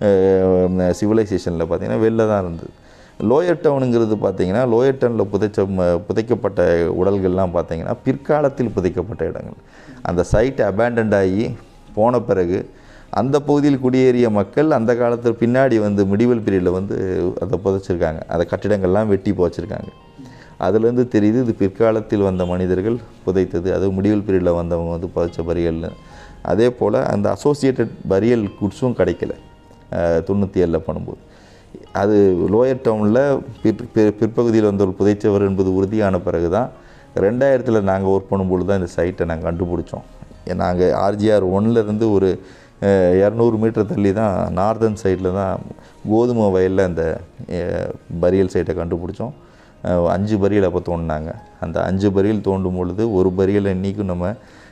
சிவிலைசேஷனில் பார்த்தீங்கன்னா வெளில தான் இருந்தது லோயர் டவுனுங்கிறது பார்த்தீங்கன்னா லோயர் டவுனில் புதைச்ச ம- புதைக்கப்பட்ட உடல்கள்லாம் பார்த்தீங்கன்னா பிற்காலத்தில் புதைக்கப்பட்ட இடங்கள் அந்த சைட் அபேண்டன்ட் ஆகி போன பிறகு அந்த பகுதியில் குடியேறிய மக்கள் அந்த காலத்தில் பின்னாடி வந்து மிடிவல் பீரியடில் வந்து அதை புதைச்சிருக்காங்க அந்த கட்டிடங்கள்லாம் வெட்டி போச்சிருக்காங்க அதுலேருந்து தெரியுது இது பிற்காலத்தில் வந்த மனிதர்கள் புதைத்தது அது மிடிவல் பீரியடில் வந்தவங்க வந்து புதைச்ச பரியல்னு அதே போல் அந்த அசோசியேட்டட் பரியல் குட்ஸும் கிடைக்கல தொண்ணூற்றி ஏழில் பண்ணும்போது அது லோயர் டவுனில் பிற் பிற்- பிற்பகுதியில் வந்தவர் புதைச்சவர் என்பது உறுதியான பிறகு தான் ரெண்டாயிரத்தில் நாங்கள் ஒர்க் பண்ணும்பொழுது தான் இந்த சைட்டை நாங்கள் கண்டுபிடிச்சோம் நாங்கள் ஆர்ஜிஆர் ஒன்லேருந்து ஒரு அஹ், இரநூறு மீட்டர் தள்ளி தான் நார்தன் சைடில் தான் கோதுமை வயலில் அந்த அஹ், பரியல் சைட்டை கண்டுபிடிச்சோம் அஹ், அஞ்சு பரியல் அப்போ தோண்டினாங்க அந்த அஞ்சு பரியல் தோண்டும் பொழுது ஒரு பரியல் இன்றைக்கும் நம்ம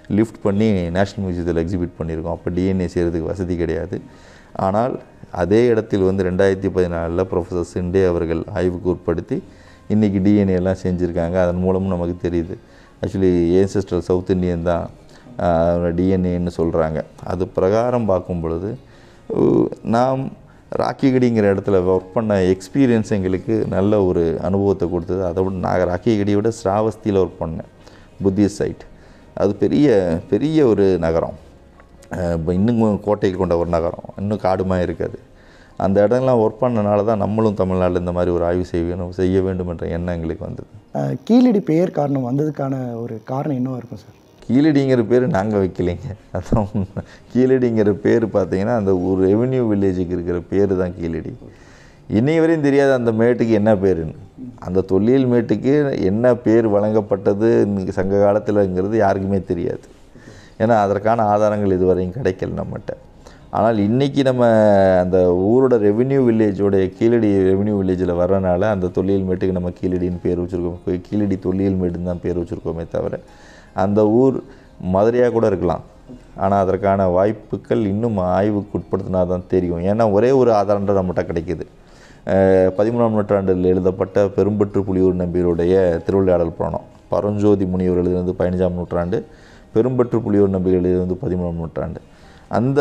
லிஃப்ட் பண்ணி நேஷ்னல் மியூசியத்தில் எக்ஸிபிட் பண்ணியிருக்கோம் அப்போ டிஎன்ஏ செய்கிறதுக்கு வசதி கிடையாது ஆனால் அதே இடத்தில் வந்து ரெண்டாயிரத்தி பதினாலில் ப்ரொஃபஸர் சிண்டே அவர்கள் ஆய்வுக்கு உட்படுத்தி இன்றைக்கி டிஎன்ஏ எல்லாம் செஞ்சுருக்காங்க அதன் மூலமும் நமக்கு தெரியுது ஆக்சுவலி ஏன்செஸ்ட்ரல் சவுத் இந்தியன் தான் டிஎன்ஏன்னு சொல்கிறாங்க அது பிரகாரம் பார்க்கும் பொழுது உ- நாம் ராக்கிகடிங்கிற இடத்துல ஒர்க் பண்ண எக்ஸ்பீரியன்ஸ் எங்களுக்கு நல்ல ஒரு அனுபவத்தை கொடுத்தது அதை விட நான் ராக்கிகடியை விட ஸ்ராவஸ்தியில் ஒர்க் பண்ணேன் புத்திஸ்ட் சைட் அது பெரிய பெரிய ஒரு நகரம் அஹ் இப்போ இன்னும் கோட்டைக்கு கொண்ட ஒரு நகரம் இன்னும் காடுமாக இருக்காது அந்த இடம்லாம் ஒர்க் பண்ணனால தான் நம்மளும் தமிழ்நாட்டில் இந்த மாதிரி ஒரு ஆய்வு செய்ய வேணும் செய்ய வேண்டும் என்ற எண்ணம் எங்களுக்கு வந்தது அஹ், கீழடி பெயர் காரணம் வந்ததுக்கான ஒரு காரணம் என்னவா இருக்கும் சார் கீழடிங்கிற பேர் நாங்கள் வைக்கலைங்க அதான் உண்மை கீழடிங்கிற பேர் பார்த்தீங்கன்னா அந்த ஒரு ரெவென்யூ வில்லேஜுக்கு இருக்கிற பேர் தான் கீழடி இன்னை வரையும் தெரியாது அந்த மேட்டுக்கு என்ன பேருன்னு அந்த தொல்லியல் மேட்டுக்கு என்ன பேர் வழங்கப்பட்டது இன்னைக்கு சங்க காலத்தில்ங்கிறது யாருக்குமே தெரியாது ஏன்னா அதற்கான ஆதாரங்கள் இதுவரையும் கிடைக்கல நம்மகிட்ட ஆனால் இன்றைக்கி நம்ம அந்த ஊரோட ரெவென்யூ வில்லேஜோடைய கீழடி ரெவென்யூ வில்லேஜில் வரனால அந்த தொல்லியல் மேட்டுக்கு நம்ம கீழடின்னு பேர் வச்சுருக்கோம் கீழடி தொல்லியல் மேடுன்னு தான் பேர் வச்சுருக்கோமே தவிர அந்த ஊர் மதுரையாக கூட இருக்கலாம் ஆனால் அதற்கான வாய்ப்புகள் இன்னும் ஆய்வுக்கு உட்படுத்தினா தான் தெரியும் ஏன்னா ஒரே ஒரு ஆதாரம் தான் நம்மகிட்ட கிடைக்குது அஹ் பதிமூணாம் நூற்றாண்டில் எழுதப்பட்ட பெரும்பற்று புலியூர் நம்பியருடைய திருவிளையாடல் புராணம் பரஞ்சோதி முனிவர் எழுதினது பதினஞ்சாம் நூற்றாண்டு பெரும்பற்று புலியூர் நம்பிகள் எழுதினது பதிமூணாம் நூற்றாண்டு அந்த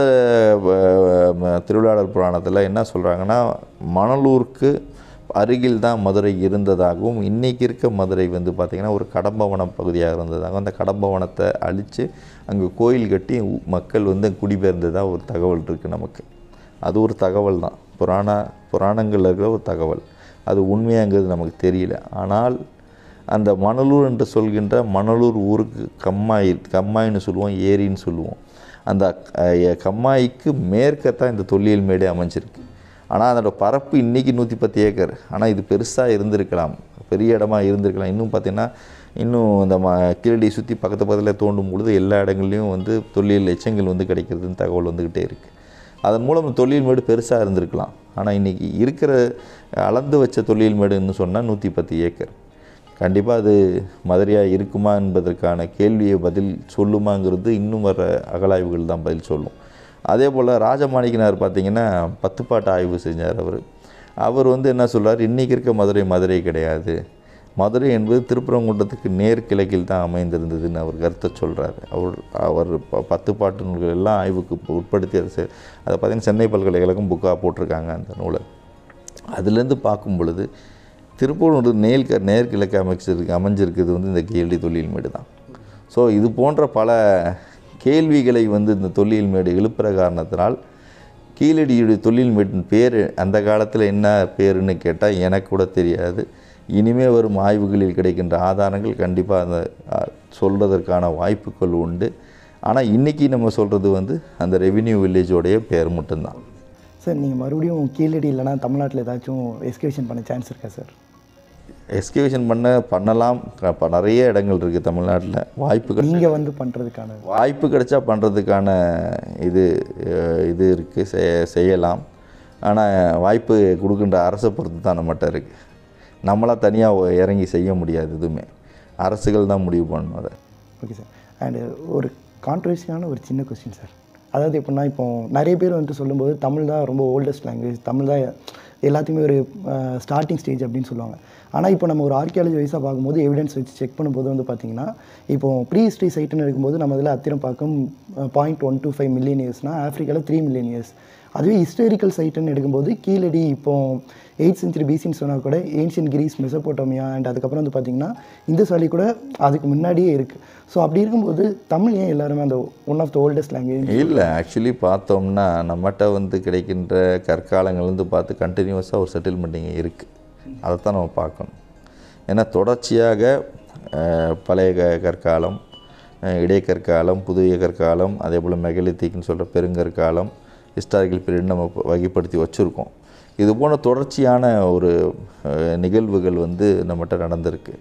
அஹ், ம- திருவிளையாடல் புராணத்தில் என்ன சொல்கிறாங்கன்னா மணலூருக்கு அருகில் தான் மதுரை இருந்ததாகவும் இன்றைக்கி இருக்க மதுரை வந்து பார்த்திங்கன்னா ஒரு கடம்பவனம் பகுதியாக இருந்ததாகவும் அந்த கடம்பவனத்தை அழித்து அங்கே கோயில் கட்டி உ- மக்கள் வந்து குடிபெயர்ந்ததாக ஒரு தகவல் இருக்குது நமக்கு அது ஒரு தகவல் தான் புராண புராணங்களில் இருக்கிற ஒரு தகவல் அது உண்மையாங்கிறது நமக்கு தெரியல ஆனால் அந்த மணலூர் என்று சொல்கின்ற மணலூர் ஊருக்கு கம்மாய் கம்மாயின்னு சொல்லுவோம் ஏரின்னு சொல்லுவோம் அந்த அஹ், கம்மாய்க்கு மேற்கத்தான் இந்த தொல்லியல் மேடே அமைஞ்சிருக்கு ஆனால் அதோட பரப்பு இன்றைக்கி நூற்றி பத்து ஏக்கர் ஆனால் இது பெருசாக இருந்திருக்கலாம் பெரிய இடமா இருந்திருக்கலாம் இன்னும் பார்த்தீங்கன்னா இன்னும் இந்த ம கீழடி சுற்றி பக்கத்து பக்கத்தில் தோண்டும் பொழுது எல்லா இடங்கள்லையும் வந்து தொல்லியல் எச்சங்கள் வந்து கிடைக்கிறதுன்னு தகவல் வந்துக்கிட்டே இருக்குது அதன் மூலம் தொல்லியல் மேடு பெருசாக இருந்திருக்கலாம் ஆனால் இன்றைக்கி இருக்கிற அளந்து வச்ச தொல்லியல் மேடுன்னு சொன்னால் நூற்றி பத்து ஏக்கர் கண்டிப்பாக அது மதுரையாக இருக்குமா என்பதற்கான கேள்வியை பதில் சொல்லுமாங்கிறது இன்னும் வர அகலாய்வுகள் தான் பதில் சொல்லும் அதே போல் ராஜமாணிக்கனார் பார்த்தீங்கன்னா பத்துப்பாட்டு ஆய்வு செஞ்சார் அவர் அவர் வந்து என்ன சொல்றார் இன்றைக்கி இருக்க மதுரை மதுரை கிடையாது மதுரை என்பது திருப்பரங்குன்றத்துக்கு நேர் கிழக்கில் தான் அமைந்திருந்ததுன்னு அவர் கருத்தை சொல்கிறார் அவர் அவர் ப- பத்து பாட்டு நூல்கள் எல்லாம் ஆய்வுக்கு உட்ப- உட்படுத்தி அதை செ- அதை பார்த்தீங்கன்னா சென்னை பல்கலைக்கழகம் புக்காக போட்டிருக்காங்க அந்த நூலை அதுலேருந்து பார்க்கும் பொழுது திருப்பூர் நேல் க நேர் கிழக்கு அமைச்சிருக்கு அமைஞ்சிருக்கிறது வந்து இந்த கேள்வி தொழில் மேடு தான் ஸோ இது போன்ற பல கேள்விகளை வந்து இந்த தொல்லியல் மேடு எழுப்புற காரணத்தினால் கீழடியுடைய தொழில் மேட்டின் பேர் அந்த காலத்தில் என்ன பேருன்னு கேட்டால் எனக்கு கூட தெரியாது இனிமே வரும் ஆய்வுகளில் கிடைக்கின்ற ஆதாரங்கள் கண்டிப்பாக அந்த சொல்கிறதற்கான வாய்ப்புகள் உண்டு ஆனால் இன்றைக்கி நம்ம சொல்கிறது வந்து அந்த ரெவின்யூ வில்லேஜோடைய பேர் மட்டும்தான் சார் நீங்கள் மறுபடியும் கீழடி இல்லைனா தமிழ்நாட்டில் ஏதாச்சும் எஸ்கேஷன் பண்ண சான்ஸ் இருக்கா சார் எக்ஸ்கவேஷன் பண்ண பண்ணலாம் இப்போ நிறைய இடங்கள் இருக்குது தமிழ்நாட்டில் வாய்ப்புகள் நீங்கள் வந்து பண்ணுறதுக்கான வாய்ப்பு கிடைச்சா பண்ணுறதுக்கான இது அஹ், இது இருக்குது செய செய்யலாம் ஆனால் வாய்ப்பு கொடுக்கின்ற அரசை பொறுத்து தான் நம்மகிட்ட இருக்குது நம்மளாம் தனியாக இறங்கி செய்ய முடியாது எதுவுமே அரசுகள் தான் முடிவு பண்ணணும் அதை ஓகே சார் அண்டு ஒரு கான்ட்ரவர்சியான ஒரு சின்ன கொஸ்டின் சார் அதாவது எப்படின்னா இப்போ நிறைய பேர் வந்துட்டு சொல்லும்போது தமிழ் தான் ரொம்ப ஓல்டஸ்ட் லாங்குவேஜ் தமிழ் தான் எல்லாத்தையுமே ஒரு ஸ்டார்டிங் ஸ்டேஜ் அப்படின்னு சொல்லுவாங்க ஆனால் இப்போ நம்ம ஒரு ஆர்கியாலஜி வைஸாக பார்க்கும்போது எவிடன்ஸ் வச்சு செக் பண்ணும்போது வந்து பார்த்தீங்கன்னா இப்போ ப்ரீ ஹிஸ்ட்ரி சைட்டுன்னு எடுக்கும்போது நம்ம இதில் Attirampakkam point one two five million இயர்ஸ்னால் ஆஃப்ரிக்காவில் த்ரீ மில்லியன் இயர்ஸ் அதுவே ஹிஸ்டாரிக்கல் சைட்டுன்னு எடுக்கும்போது கீழடி இப்போ எயிட் சென்ச்சுரி பிசின்னு சொன்னால் கூட ஏன்ஷியன் கிரீஸ் மெசப்போட்டோமியா அண்ட் அதுக்கப்புறம் வந்து பார்த்திங்கன்னா இந்த சாலி கூட அதுக்கு முன்னாடியே இருக்குது ஸோ அப்படி இருக்கும்போது தமிழ் ஏன் எல்லாருமே அந்த one of the oldest language இல்லை ஆக்சுவலி பார்த்தோம்னா நம்மகிட்ட வந்து கிடைக்கின்ற கற்காலங்கள்லேருந்து பார்த்து கண்டினியூஸாக ஒரு செட்டில்மெண்ட் இங்கே இருக்குது அதைத்தான் நம்ம பார்க்கணும் ஏன்னா தொடர்ச்சியாக அஹ், பழைய க கற்காலம் அஹ், இடைக்கற்காலம் புதிய கற்காலம் அதே போல் மெகலித்திக்னு சொல்கிற பெருங்கற்காலம் ஹிஸ்டாரிக்கல் பீரியட் நம்ம ப- வகைப்படுத்தி வச்சுருக்கோம் இது போன்ற தொடர்ச்சியான ஒரு அஹ், நிகழ்வுகள் வந்து நம்மகிட்ட நடந்திருக்கு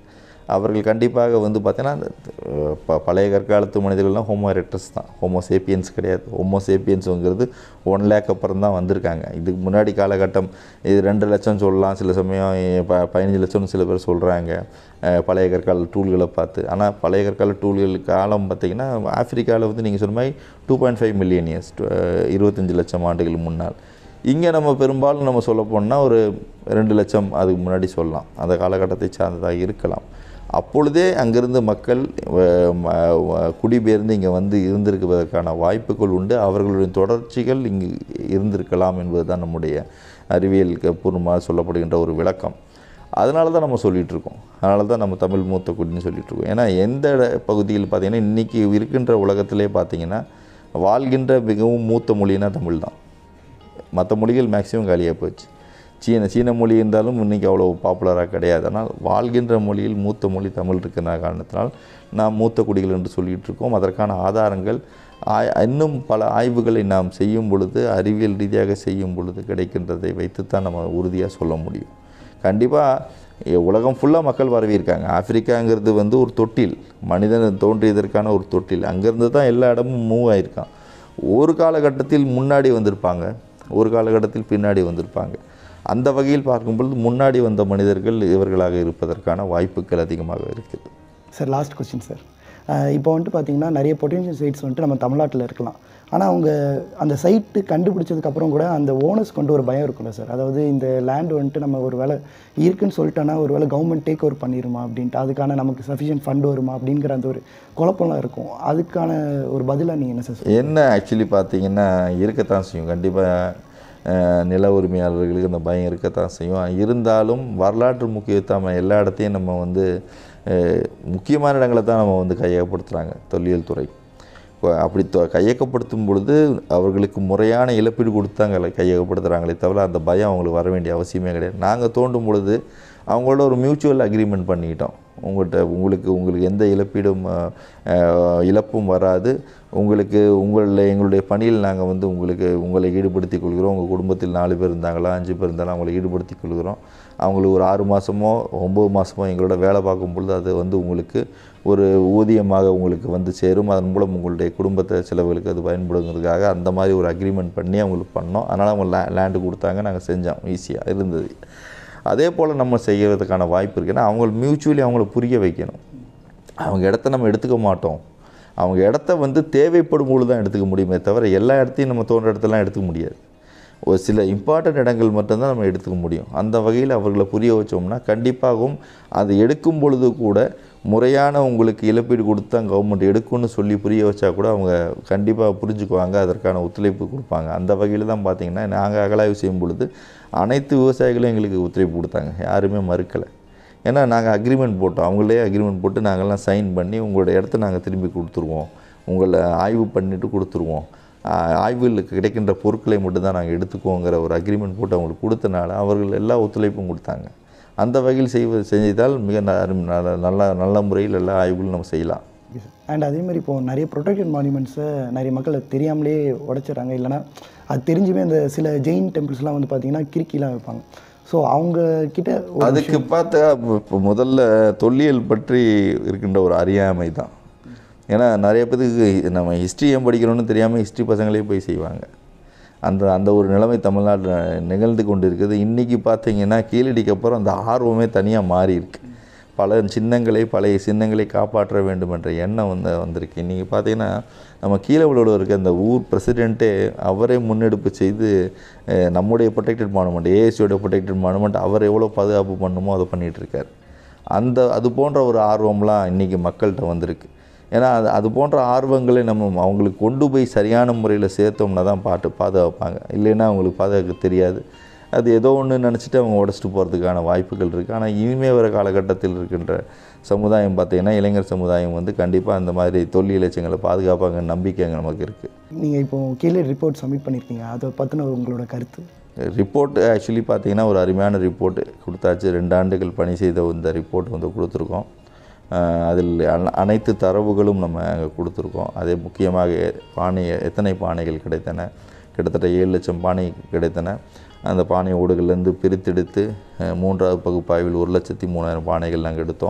அவர்கள் கண்டிப்பாக வந்து பார்த்தீங்கன்னா அந்த, அஹ், ப பழைய கற்காலத்து மனிதர்கள்லாம் ஹோமோ எரெக்டஸ் தான் ஹோமோ சேப்பியன்ஸ் கிடையாது ஹோமோ சேப்பியன்ஸுங்கிறது ஒன் லேக் அப்புறம் தான் வந்திருக்காங்க இதுக்கு முன்னாடி காலகட்டம் இது ரெண்டு லட்சம் சொல்லலாம் சில சமயம் எ- ப பதினஞ்சு லட்சம்னு சில பேர் சொல்கிறாங்க பழைய கற்கால டூல்களை பார்த்து ஆனால் பழைய கற்கால டூல்கள் காலம் பார்த்திங்கன்னா ஆப்பிரிக்காவில் வந்து நீங்கள் சொன்ன மாதிரி two point five million years இருபத்தஞ்சி லட்சம் ஆண்டுகள் முன்னால் இங்கே நம்ம பெரும்பாலும் நம்ம சொல்ல போனால் ஒரு ரெண்டு லட்சம் அதுக்கு முன்னாடி சொல்லலாம் அந்த காலகட்டத்தை சார்ந்ததாக இருக்கலாம் அப்பொழுதே அங்கிருந்து மக்கள் வ- ம- வ- குடிபெயர்ந்து இங்கே வந்து இருந்திருப்பதற்கான வாய்ப்புகள் உண்டு அவர்களுடைய தொடர்ச்சிகள் இங்கு இருந்திருக்கலாம் என்பது தான் நம்முடைய அறிவியல் பூர்வமாக சொல்லப்படுகின்ற ஒரு விளக்கம் அதனால தான் நம்ம சொல்லிகிட்டு இருக்கோம் அதனால தான் நம்ம தமிழ் மூத்த குடின்னு சொல்லிட்டு இருக்கோம் ஏன்னா எந்த இட- பகுதியில் பார்த்தீங்கன்னா இன்றைக்கி இருக்கின்ற உலகத்திலே பார்த்தீங்கன்னா வாழ்கின்ற மிகவும் மூத்த மொழினா தமிழ் தான் மற்ற மொழிகள் மேக்ஸிமம் காலியாக போச்சு சீன சீன மொழி இருந்தாலும் இன்றைக்கி அவ்வளோ பாப்புலராக கிடையாது ஆனால் வாழ்கின்ற மொழியில் மூத்த மொழி தமிழ் இருக்கிற காரணத்தினால் நாம் மூத்த குடிகள் என்று சொல்லிகிட்டு இருக்கோம் அதற்கான ஆதாரங்கள் ஆய் இன்னும் பல ஆய்வுகளை நாம் செய்யும் பொழுது அறிவியல் ரீதியாக செய்யும் பொழுது கிடைக்கின்றதை வைத்துத்தான் நம்ம உறுதியாக சொல்ல முடியும் கண்டிப்பாக உலகம் ஃபுல்லாக மக்கள் வரவியிருக்காங்க ஆப்பிரிக்காங்கிறது வந்து ஒரு தொட்டில் மனிதன் தோன்றியதற்கான ஒரு தொட்டில் அங்கேருந்து தான் எல்லா இடமும் மூவ் ஆயிருக்கான் ஒரு காலகட்டத்தில் முன்னாடி வந்திருப்பாங்க ஒரு காலகட்டத்தில் பின்னாடி வந்திருப்பாங்க அந்த வகையில் பார்க்கும் பொழுது முன்னாடி வந்த மனிதர்கள் இவர்களாக இருப்பதற்கான வாய்ப்புகள் அதிகமாக இருக்குது சார் லாஸ்ட் கொஸ்டின் சார் இப்போ வந்துட்டு பார்த்தீங்கன்னா நிறைய பொட்டன்ஷியல் சைட்ஸ் வந்துட்டு நம்ம தமிழ்நாட்டில் இருக்கலாம் ஆனால் அவங்க அந்த சைட்டு கண்டுபிடிச்சதுக்கப்புறம் கூட அந்த ஓனர்ஸ் கொண்டு ஒரு பயம் இருக்கும்ல சார் அதாவது இந்த லேண்ட் வந்துட்டு நம்ம ஒரு வேலை இருக்குன்னு சொல்லிட்டோன்னா ஒரு வேலை கவர்மெண்ட் டேக் ஓவர் பண்ணிடுமா அப்படின்ட்டு அதுக்கான நமக்கு சஃபிஷியன்ட் ஃபண்ட் வருமா அப்படிங்கிற அந்த ஒரு குழப்பம்லாம் இருக்கும் அதுக்கான ஒரு பதிலாக நீங்கள் என்ன சார் என்ன ஆக்சுவலி பார்த்தீங்கன்னா இருக்கத்தான் செய்யும் கண்டிப்பாக நில உரிமையாளர்களுக்கு அந்த பயம் இருக்கத்தான் செய்யும் இருந்தாலும் வரலாற்று முக்கியத்துவம் எல்லா இடத்தையும் நம்ம வந்து அஹ், முக்கியமான இடங்களை தான் நம்ம வந்து கையகப்படுத்துகிறாங்க தொல்லியல் துறை இப்போ அப்படி தொ கையகப்படுத்தும் பொழுது அவர்களுக்கு முறையான இழப்பீடு கொடுத்து தான் களை- கையகப்படுத்துகிறாங்களே தவிர அந்த பயம் அவங்களுக்கு வர வேண்டிய அவசியமே கிடையாது நாங்கள் தோண்டும் பொழுது அவங்களோட ஒரு மியூச்சுவல் அக்ரிமெண்ட் பண்ணிக்கிட்டோம் உங்கள்கிட்ட உங்களுக்கு உங்களுக்கு எந்த இழப்பீடும் அஹ், அஹ், இழப்பும் வராது உங்களுக்கு உங்களில் எங்களுடைய பணியில் நாங்கள் வந்து உங்களுக்கு உங்களை ஈடுபடுத்திக் கொள்கிறோம் உங்கள் குடும்பத்தில் நாலு பேர் இருந்தாங்களா அஞ்சு பேர் இருந்தாலும் அவங்களை ஈடுபடுத்திக் கொள்கிறோம் அவங்களுக்கு ஒரு ஆறு மாதமோ ஒம்பது மாதமோ எங்களோட வேலை பார்க்கும் பொழுது அது வந்து உங்களுக்கு ஒரு ஊதியமாக உங்களுக்கு வந்து சேரும் அதன் மூலம் உங்களுடைய குடும்பத்தை செலவுகளுக்கு அது பயன்படுங்கிறதுக்காக அந்த மாதிரி ஒரு அக்ரிமெண்ட் பண்ணி அவங்களுக்கு பண்ணோம் அதனால் அவங்க லே லேண்டு கொடுத்தாங்க நாங்கள் செஞ்சோம் ஈஸியாக இருந்தது அதே போல் நம்ம செய்கிறதுக்கான வாய்ப்பு இருக்குது ஏன்னா அவங்க மியூச்சுவலி அவங்கள புரிய வைக்கணும் அவங்க இடத்த நம்ம எடுத்துக்க மாட்டோம் அவங்க இடத்த வந்து தேவைப்படும் பொழுது தான் எடுத்துக்க முடியுமே தவிர எல்லா இடத்தையும் நம்ம தோன்ற இடத்தெல்லாம் எடுத்துக்க முடியாது ஒரு சில இம்பார்ட்டன்ட் இடங்கள் மட்டும்தான் நம்ம எடுத்துக்க முடியும் அந்த வகையில் அவர்களை புரிய வச்சோம்னா கண்டிப்பாகவும் அது எடுக்கும் பொழுது கூட முறையான உங்களுக்கு இழப்பீடு கொடுத்து தான் கவர்மெண்ட் எடுக்கும்னு சொல்லி புரிய வச்சா கூட அவங்க கண்டிப்பாக புரிஞ்சுக்குவாங்க அதற்கான ஒத்துழைப்பு கொடுப்பாங்க அந்த வகையில் தான் பார்த்தீங்கன்னா நாங்கள் அகலாய்வு செய்யும் பொழுது அனைத்து விவசாயிகளும் எங்களுக்கு ஒத்துழைப்பு கொடுத்தாங்க யாருமே மறுக்கலை ஏன்னா நாங்கள் அக்ரிமெண்ட் போட்டோம் அவங்களே அக்ரிமெண்ட் போட்டு நாங்கள்லாம் சைன் பண்ணி உங்களோட இடத்த நாங்கள் திரும்பி கொடுத்துருவோம் உங்களை ஆய்வு பண்ணிட்டு கொடுத்துருவோம் ஆஹ் ஆய்வில் கிடைக்கின்ற பொருட்களை மட்டும்தான் நாங்கள் எடுத்துக்குவோங்கிற ஒரு அக்ரிமெண்ட் போட்டு அவங்களுக்கு கொடுத்தனால அவர்கள் எல்லா ஒத்துழைப்பும் கொடுத்தாங்க அந்த வகையில் செய்வது செய்தால் மிக ந- அருமை- நல்ல நல்ல நல்ல முறையில் எல்லா ஆய்வுகளும் நம்ம செய்யலாம் அண்ட் அதே மாதிரி இப்போ நிறைய ப்ரொடெக்டட் மானுமெண்ட்ஸை நிறைய மக்கள் அது தெரியாமலே உடைச்சிடுறாங்க இல்லைன்னா அது தெரிஞ்சுமே அந்த சில ஜெயின் டெம்பிள்ஸ்லாம் வந்து பார்த்தீங்கன்னா கிறுக்கிலாம் வைப்பாங்க ஸோ அவங்க கிட்ட ஒரு அதுக்கு பார்த்தா இப்போ முதல்ல தொல்லியல் பற்றி இருக்கின்ற ஒரு அறியாமை தான் ஏன்னா நிறைய பேருக்கு நம்ம ஹிஸ்ட்ரி ஏன் படிக்கிறோன்னு தெரியாமல் ஹிஸ்ட்ரி பசங்களே போய் செய்வாங்க அந்த அந்த ஒரு நிலைமை தமிழ்நாட்டில் நிகழ்ந்து கொண்டு இருக்குது இன்றைக்கி பார்த்தீங்கன்னா கீழடிக்கு அப்புறம் அந்த ஆர்வமே தனியாக மாறி இருக்கு பல சின்னங்களை பழைய சின்னங்களை காப்பாற்ற வேண்டும் என்ற எண்ணம் வந்து வந்திருக்கு இன்றைக்கி பார்த்தீங்கன்னா நம்ம கீழவளோட இருக்க அந்த ஊர் பிரசிடெண்ட்டே அவரே முன்னெடுப்பு செய்து அஹ், நம்முடைய ப்ரொடெக்டட் மானுமெண்ட் ஏஎஸ்சியோட ப்ரொடெக்டட் மானுமெண்ட் அவர் எவ்வளோ பாதுகாப்பு பண்ணுமோ அதை பண்ணிகிட்டு இருக்கார் அந்த அது போன்ற ஒரு ஆர்வம்லாம் இன்றைக்கி மக்கள்கிட்ட வந்திருக்கு ஏன்னா அது அது போன்ற ஆர்வங்களை நம்ம அவங்களுக்கு கொண்டு போய் சரியான முறையில் சேர்த்தோம்னா தான் பாட்டு பாதுகாப்பாங்க இல்லைன்னா அவங்களுக்கு பாதுகாக்க தெரியாது அது ஏதோ ஒன்று நினச்சிட்டு அவங்க உடச்சிட்டு போகிறதுக்கான வாய்ப்புகள் இருக்குது ஆனால் இனிமே வர காலகட்டத்தில் இருக்கின்ற சமுதாயம் பார்த்தீங்கன்னா இளைஞர் சமுதாயம் வந்து கண்டிப்பாக அந்த மாதிரி தொல்லியல் இலட்சியங்களை பாதுகாப்பாங்க நம்பிக்கை அங்கே நமக்கு இருக்குது நீங்கள் இப்போ கீழே ரிப்போர்ட் சப்மிட் பண்ணியிருக்கீங்க அதை பற்றின உங்களோட கருத்து ரிப்போர்ட் ஆக்சுவலி பார்த்தீங்கன்னா ஒரு அருமையான ரிப்போர்ட் கொடுத்தாச்சு ரெண்டு ஆண்டுகள் பணி செய்த இந்த ரிப்போர்ட் வந்து கொடுத்துருக்கோம் அஹ் அதில் அன- அனைத்து தரவுகளும் நம்ம அங்கே கொடுத்துருக்கோம் அதே முக்கியமாக பானை எத்தனை பானைகள் கிடைத்தன கிட்டத்தட்ட ஏழு லட்சம் பானை கிடைத்தன அந்த பானை ஓடுகள்லேருந்து பிரித்தெடுத்து அஹ், மூன்றாவது பகுப்பாய்வில் ஒரு லட்சத்தி மூணாயிரம் பானைகள் நாங்கள் எடுத்தோம்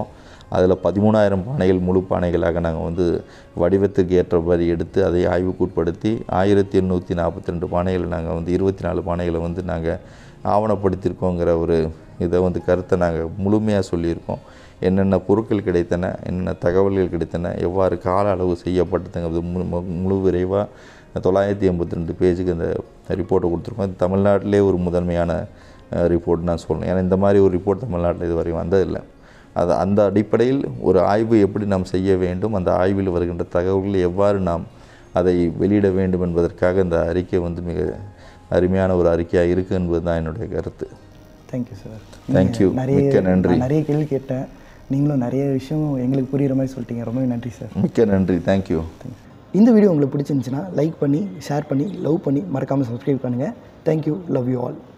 அதில் பதிமூணாயிரம் பானைகள் முழு பானைகளாக நாங்கள் வந்து வடிவத்துக்கு ஏற்றபடி எடுத்து அதை ஆய்வுக்குட்படுத்தி ஆயிரத்தி எண்ணூற்றி நாற்பத்தி ரெண்டு பானைகளை நாங்கள் வந்து இருபத்தி நாலு பானைகளை வந்து நாங்கள் ஆவணப்படுத்தியிருக்கோங்கிற ஒரு இதை வந்து கருத்தை நாங்கள் முழுமையாக சொல்லியிருக்கோம் என்னென்ன பொருட்கள் கிடைத்தன என்னென்ன தகவல்கள் கிடைத்தன எவ்வாறு கால அளவு செய்யப்பட்டதுங்கிறது மு மு- முழு விரைவாக தொள்ளாயிரத்தி எண்பத்தி ரெண்டு பேஜுக்கு அந்த ரிப்போர்ட்டை கொடுத்துருக்கோம் இது தமிழ்நாட்டிலே ஒரு முதன்மையான ரிப்போர்ட் நான் சொல்லணும் ஏன்னா இந்த மாதிரி ஒரு ரிப்போர்ட் தமிழ்நாட்டில் இதுவரையும் வந்ததில்லை அது அந்த அடிப்படையில் ஒரு ஆய்வு எப்படி நாம் செய்ய வேண்டும் அந்த ஆய்வில் வருகின்ற தகவல்களை எவ்வாறு நாம் அதை வெளியிட வேண்டும் என்பதற்காக இந்த அறிக்கை வந்து மிக அருமையான ஒரு அறிக்கையாக இருக்குது என்பது தான் என்னுடைய கருத்து தேங்க்யூ சார் Thank you. நிறைய மிக்க நன்றி. நான் நிறைய கேள்வி கேட்டேன் நீங்களும் நிறைய விஷயம் எங்களுக்கு புரியுற மாதிரி சொல்லிட்டீங்க ரொம்பவே நன்றி சார் மிக்க நன்றி தேங்க்யூ இந்த வீடியோ உங்களுக்கு பிடிச்சிருந்துச்சுன்னா லைக் பண்ணி ஷேர் பண்ணி லவ் பண்ணி மறக்காமல் சப்ஸ்கிரைப் பண்ணுங்கள் தேங்க்யூ லவ் யூ ஆல்